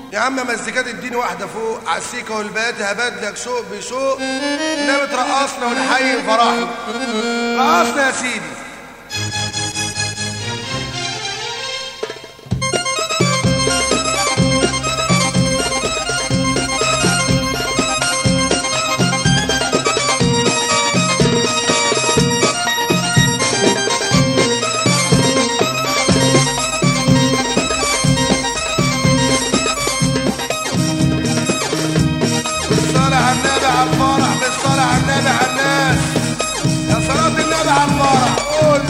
يا عم مزيكات اديني واحدة فوق عالسيكة والبيات هبادلك شوق بشوق انما ترقصنا ونحيي فرحنا رقصنا يا سيدي بالصلاة على النبي على الفرح بالصلاة على النبي على الناس يا صلاة النبي على الفرح قول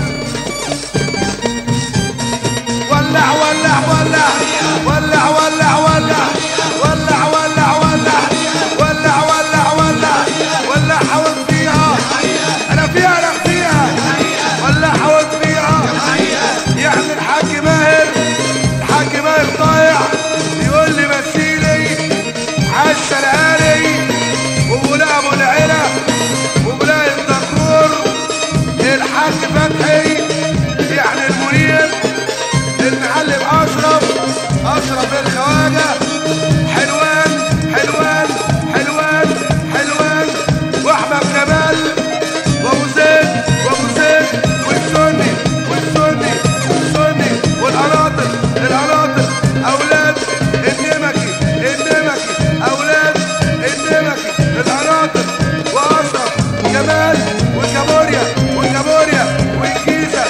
ولع ولع ولع ولع ولع ولع ولع ولع ولع ولع ولع ولع ولع حاول فيها انا فيها انا فيها ولع حاول فيها يعني الحاج ماهر الحاج ماهر ضايع يقول لي مثيلي عاش العالي وبولا ابو العلا وبولا الدكور الحاج فتحي يعني المنير المعلم اشرف اشرف الخواجه حلوان حلوان حلوان حلوان واحمد كمال وابو زيد وابو زيد والسني والسني والسني والقناطر القناطر اولاد النمكي النمكي اولاد النمكي القناطر واشرف جمال والكابوريا والكابوريا والجيزه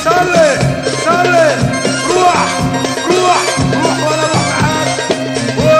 صلي صلي روح روح روح وانا اروح معاك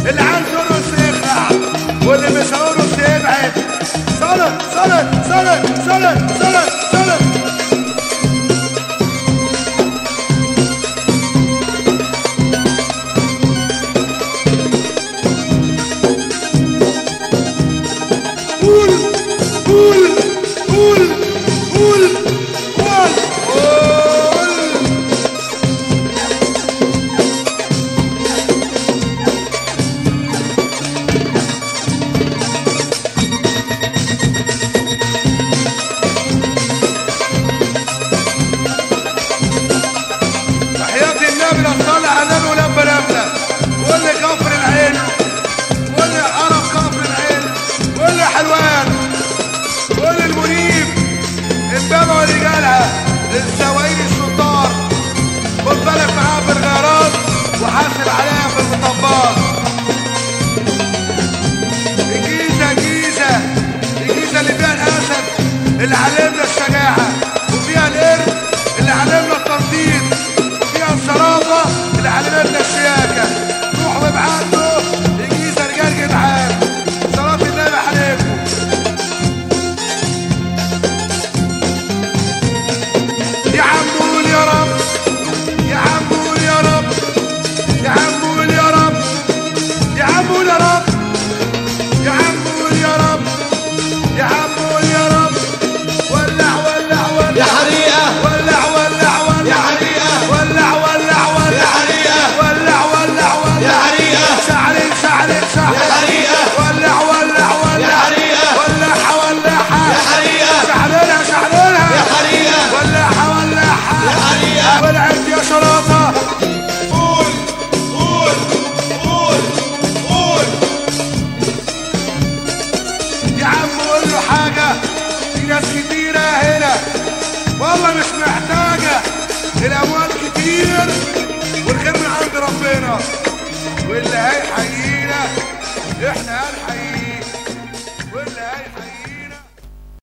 اللي عايز يرقص يخلع واللي مش هيرقص يبعد صلت صلت صلت صلت صلت صلت قول قول قول قول قول قول تحياتي النبي لا صلى على النبي ولما نبلة واللي كفر العين واللي قرف كفر العين واللي حلوان واللي المنيب البابا ورجالها السواقين الشطار خد بالك معاه في الغيارات وحاسب عليها في المطبات الجيزة جيزة الجيزة اللي فيها الأسد اللي علمنا الشجاعة وفيها القرد اللي علمنا التنطيط وفيها الصرافة اللي علمتنا الشياكة روحوا وابعتوا الجيزة رجال جدعان صلاة النبي عليكم يا عم قول يا رب يا عم قول يا رب يا عم قول يا رب يا عم قول يا رب يا عم قول يا رب يا عم قول يا رب ولع ولع ولع يا حريقة ولع ولع ولع يا حريقة ولع ولع ولع يا حريقة ولع ولع ولع يا حريقة شعلي شعلي شعلي يا حريقة ولع ولع ولع يا حريقة ولعها ولعها يا حريقة شعللها شعللها يا حريقة ولعها ولعها يا حريقة ولعت يا شرافة قول قول قول قول يا عم قول له حاجة في ناس كتيرة هنا والله مش محتاجة الأموال كتير والخير من عند ربنا واللي هيحيينا احنا هنحيينا